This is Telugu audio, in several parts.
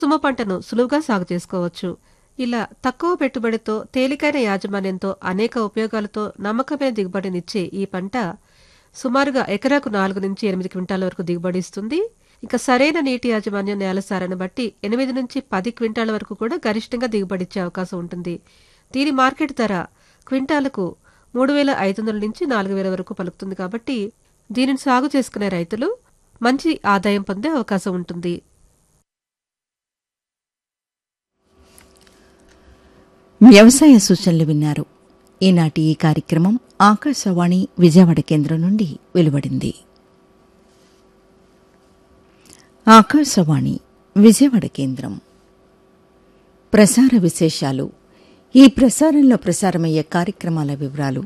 తుమ్మ పంటను సులువుగా సాగు చేసుకోవచ్చు ఇలా తక్కువ పెట్టుబడితో తేలికైన యాజమాన్యంతో అనేక ఉపయోగాలతో నమ్మకమైన దిగుబడినిచ్చే ఈ పంట సుమారుగా ఎకరాకు నాలుగు నుంచి ఎనిమిది క్వింటాల వరకు దిగుబడి ఇస్తుంది ఇక సరైన నీటి యాజమాన్యం నేల సారాన్ని బట్టి ఎనిమిది నుంచి పది క్వింటాల వరకు కూడా గరిష్టంగా దిగుబడి ఇచ్చే అవకాశం ఉంటుంది దీని మార్కెట్ ధర క్వింటాలకు మూడు వేల ఐదు వందల నుంచి నాలుగు వేల వరకు పలుకుతుంది కాబట్టి దీనిని సాగు చేసుకునే రైతులు మంచి ఆదాయం పొందే అవకాశం ఉంటుంది వ్యవసాయ సూచనలు విన్నారు ఈనాటి ఈ కార్యక్రమం ఆకాశవాణి విజయవాడ కేంద్రం నుండి వెలువడింది ఆకాశవాణి విజయవాడ కేంద్రం ప్రసార విశేషాలు ఈ ప్రసారంలో ప్రసారమయ్యే కార్యక్రమాల వివరాలు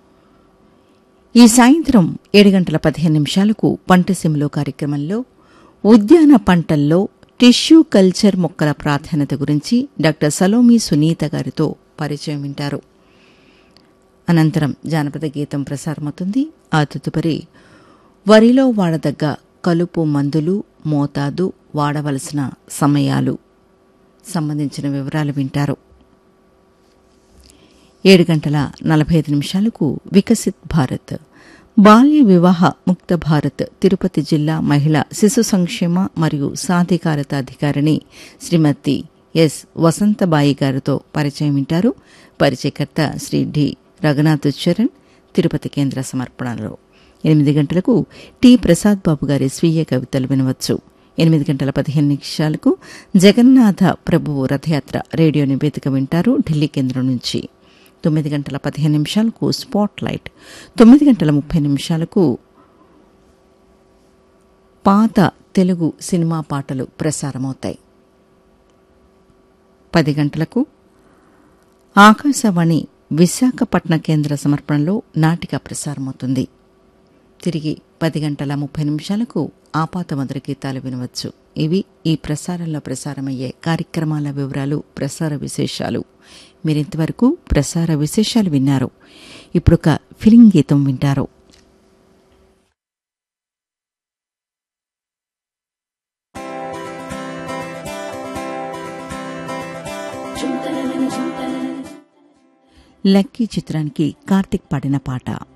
ఈ సాయంత్రం ఏడు గంటల పదిహేను నిమిషాలకు పంటసీమలో కార్యక్రమంలో ఉద్యాన పంటల్లో టిష్యూ కల్చర్ మొక్కల ప్రాధాన్యత గురించి డాక్టర్ సలోమి సునీత గారితో పరిచయం వింటారు అనంతరం జానపద గీతం ప్రసారమవుతుంది ఆ తదుపరి వరిలో వాడదగ్గ కలుపు మందులు మోతాదు వాడవలసిన సమయాలు సంబంధించిన వివరాలు వింటారు ఏడు గంటల నలభై ఐదు నిమిషాలకు వికసిత్ భారత్ బాల్య వివాహ ముక్త భారత్ తిరుపతి జిల్లా మహిళా శిశు సంక్షేమ మరియు సాధికారత అధికారిని శ్రీమతి ఎస్ వసంతబాయి గారితో పరిచయం వింటారు పరిచయకర్త శ్రీ డి రఘునాథ్ చరణ్ తిరుపతి కేంద్ర సమర్పణలో ఎనిమిది గంటలకు టి ప్రసాద్ బాబు గారి స్వీయ కవితలు వినవచ్చు ఎనిమిది గంటల పదిహేను నిమిషాలకు జగన్నాథ ప్రభువు రథయాత్ర రేడియో నివేదిక వింటారు ఢిల్లీ కేంద్రం నుంచి తొమ్మిది గంటల పదిహేను నిమిషాలకు స్పాట్ లైట్ తొమ్మిది గంటల ముప్పై నిమిషాలకు పాత తెలుగు సినిమా పాటలు ప్రసారమవుతాయి పది గంటలకు ఆకాశవాణి విశాఖపట్న కేంద్ర సమర్పణలో నాటిక ప్రసారమవుతుంది తిరిగి పది గంటల ముప్పై నిమిషాలకు ఆపాత మధుర గీతాలు వినవచ్చు ఇవి ఈ ప్రసారంలో ప్రసారమయ్యే కార్యక్రమాల వివరాలు ప్రసార విశేషాలు మీరింతవరకు ప్రసార విశేషాలు విన్నారు ఇప్పుడొక ఫిలిం గీతం వింటారు లక్కీ చిత్రానికి కార్తిక్ పాడిన పాట